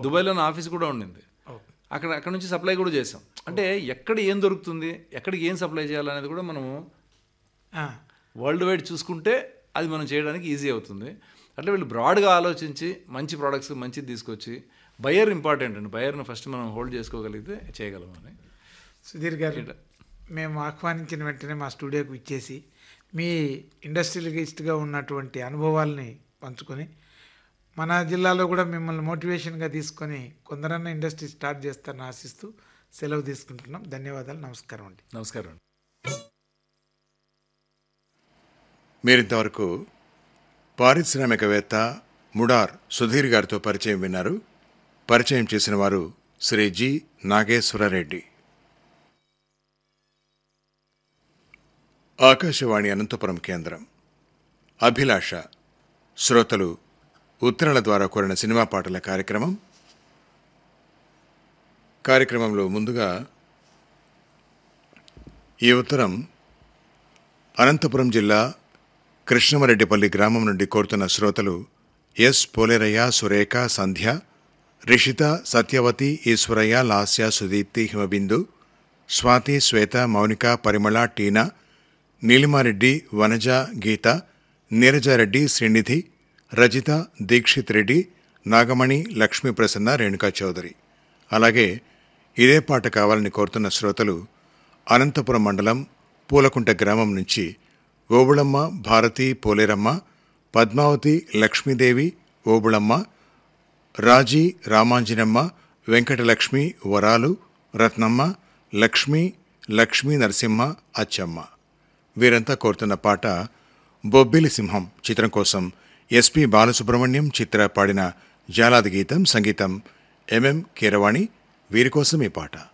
దుబాయ్లో నా ఆఫీస్ కూడా ఉండింది అక్కడ అక్కడ నుంచి సప్లై కూడా చేసాం అంటే ఎక్కడ ఏం దొరుకుతుంది ఎక్కడికి ఏం సప్లై చేయాలనేది కూడా మనము ఆ, వరల్డ్ వైడ్ చూసుకుంటే అది మనం చేయడానికి ఈజీ అవుతుంది అట్లా వీళ్ళు బ్రాడ్గా ఆలోచించి మంచి ప్రోడక్ట్స్ మంచిది తీసుకొచ్చి బయర్ ఇంపార్టెంట్ అండి బయర్ను ఫస్ట్ మనం హోల్డ్ చేసుకోగలిగితే చేయగలమని సుధీర్ గారు మేము ఆహ్వానించిన వెంటనే మా స్టూడియోకి ఇచ్చేసి మీ ఇండస్ట్రియలిస్ట్గా ఉన్నటువంటి అనుభవాల్ని పంచుకొని మన జిల్లాలో కూడా మిమ్మల్ని మోటివేషన్గా తీసుకొని కొందరన్నా ఇండస్ట్రీ స్టార్ట్ చేస్తారని ఆశిస్తూ సెలవు తీసుకుంటున్నాం ధన్యవాదాలు నమస్కారం అండి నమస్కారం అండి మీరింతవరకు పారిశ్రామికవేత్త ముడార్ సుధీర్ గారితో పరిచయం విన్నారు పరిచయం చేసిన వారు శ్రీ జి నాగేశ్వరరెడ్డి ఆకాశవాణి అనంతపురం కేంద్రం అభిలాష శ్రోతలు ఉత్తరాల ద్వారా కోరిన సినిమా పాటల కార్యక్రమం కార్యక్రమంలో ముందుగా ఈ ఉత్తరం అనంతపురం జిల్లా కృష్ణమరెడ్డిపల్లి గ్రామం నుండి కోరుతున్న శ్రోతలు ఎస్ పోలేరయ్య సురేఖ సంధ్య రిషిత సత్యవతి ఈశ్వరయ్య లాస్య సుదీప్తి హిమబిందు స్వాతి శ్వేత మౌనిక పరిమళ టీనా నీలిమారెడ్డి వనజ గీత నీరజారెడ్డి శ్రీనిధి రజిత దీక్షిత్ రెడ్డి నాగమణి లక్ష్మీ ప్రసన్న రేణుకా చౌదరి అలాగే ఇదే పాట కావాలని కోరుతున్న శ్రోతలు అనంతపురం మండలం పూలకుంట గ్రామం నుంచి ఓబుళమ్మ భారతి పోలేరమ్మ పద్మావతి లక్ష్మీదేవి ఓబుళమ్మ రాజీ రామాంజనమ్మ వెంకటలక్ష్మి వరాలు రత్నమ్మ లక్ష్మి లక్ష్మీ నరసింహ అచ్చమ్మ వీరంతా కోరుతున్న పాట బొబ్బిలి సింహం చిత్రం కోసం ఎస్పి బాలసుబ్రహ్మణ్యం చిత్ర పాడిన జాలాది గీతం సంగీతం ఎంఎం కీరవాణి వీరి కోసం ఈ పాట